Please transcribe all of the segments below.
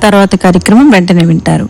తర్వాత కార్యక్రమం వెంటనే వింటారు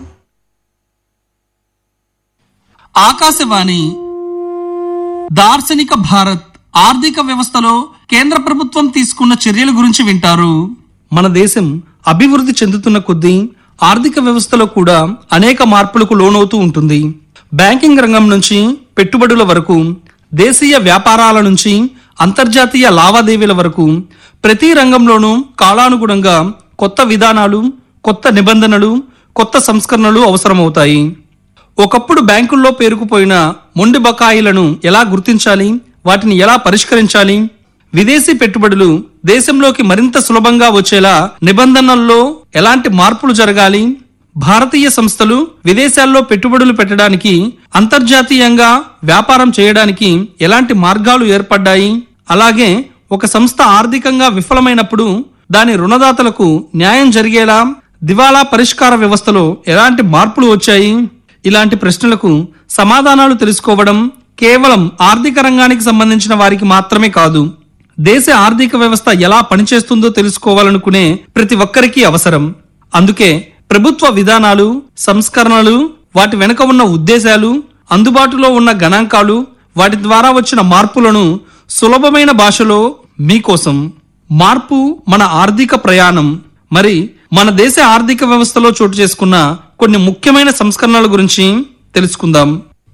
ఆకాశవాణి దార్శనిక భారత్ ఆర్థిక వ్యవస్థలో కేంద్ర ప్రభుత్వం తీసుకున్న చర్యల గురించి వింటారు మన దేశం అభివృద్ధి చెందుతున్న కొద్దీ ఆర్థిక వ్యవస్థలో కూడా అనేక మార్పులకు లోనవుతూ ఉంటుంది బ్యాంకింగ్ రంగం నుంచి పెట్టుబడుల వరకు దేశీయ వ్యాపారాల నుంచి అంతర్జాతీయ లావాదేవీల వరకు ప్రతి రంగంలోనూ కాలానుగుణంగా కొత్త విధానాలు కొత్త నిబంధనలు కొత్త సంస్కరణలు అవసరమవుతాయి ఒకప్పుడు బ్యాంకుల్లో పేరుకుపోయిన మొండి బకాయిలను ఎలా గుర్తించాలి వాటిని ఎలా పరిష్కరించాలి విదేశీ పెట్టుబడులు దేశంలోకి మరింత సులభంగా వచ్చేలా నిబంధనల్లో ఎలాంటి మార్పులు జరగాలి భారతీయ సంస్థలు విదేశాల్లో పెట్టుబడులు పెట్టడానికి అంతర్జాతీయంగా వ్యాపారం చేయడానికి ఎలాంటి మార్గాలు ఏర్పడ్డాయి అలాగే ఒక సంస్థ ఆర్థికంగా విఫలమైనప్పుడు దాని రుణదాతలకు న్యాయం జరిగేలా దివాలా పరిష్కార వ్యవస్థలో ఎలాంటి మార్పులు వచ్చాయి ఇలాంటి ప్రశ్నలకు సమాధానాలు తెలుసుకోవడం కేవలం ఆర్థిక రంగానికి సంబంధించిన వారికి మాత్రమే కాదు దేశ ఆర్థిక వ్యవస్థ ఎలా పనిచేస్తుందో తెలుసుకోవాలనుకునే ప్రతి ఒక్కరికి అవసరం అందుకే ప్రభుత్వ విధానాలు సంస్కరణలు వాటి వెనుక ఉన్న ఉద్దేశాలు అందుబాటులో ఉన్న గణాంకాలు వాటి ద్వారా వచ్చిన మార్పులను సులభమైన భాషలో మీకోసం మార్పు మన ఆర్థిక ప్రయాణం మరి మన దేశ ఆర్థిక వ్యవస్థలో చోటు చేసుకున్న కొన్ని ముఖ్యమైన సంస్కరణల గురించి తెలుసుకుందాం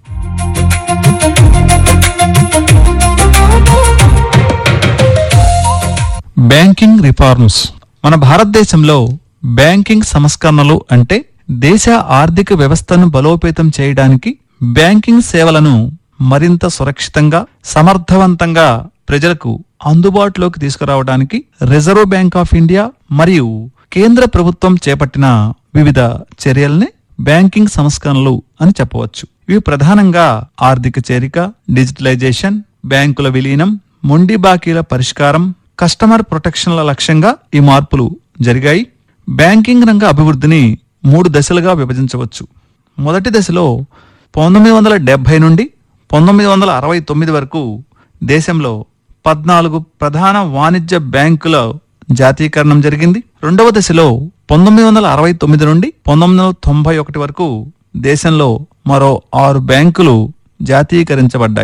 బ్యాంకింగ్ రిఫార్మ్స్ మన భారతదేశంలో బ్యాంకింగ్ సంస్కరణలు అంటే దేశ ఆర్థిక వ్యవస్థను బలోపేతం చేయడానికి బ్యాంకింగ్ సేవలను మరింత సురక్షితంగా సమర్థవంతంగా ప్రజలకు అందుబాటులోకి తీసుకురావడానికి రిజర్వ్ బ్యాంక్ ఆఫ్ ఇండియా మరియు కేంద్ర ప్రభుత్వం చేపట్టిన వివిధ చర్యల్ని బ్యాంకింగ్ సంస్కరణలు అని చెప్పవచ్చు ఇవి ప్రధానంగా ఆర్థిక చేరిక డిజిటలైజేషన్ బ్యాంకుల విలీనం మొండి బాకీల పరిష్కారం కస్టమర్ ప్రొటెక్షన్ల లక్ష్యంగా ఈ మార్పులు జరిగాయి బ్యాంకింగ్ రంగ అభివృద్ధిని మూడు దశలుగా విభజించవచ్చు మొదటి దశలో పంతొమ్మిది వందల డెబ్బై నుండి పంతొమ్మిది వందల అరవై తొమ్మిది వరకు దేశంలో పద్నాలుగు ప్రధాన వాణిజ్య బ్యాంకుల జాతీయకరణం జరిగింది రెండవ దశలో పంతొమ్మిది వందల అరవై తొమ్మిది నుండి పంతొమ్మిది వందల తొంభై ఒకటి వరకు దేశంలో మరో ఆరు బ్యాంకులు జాతీయకరించబడ్డాయి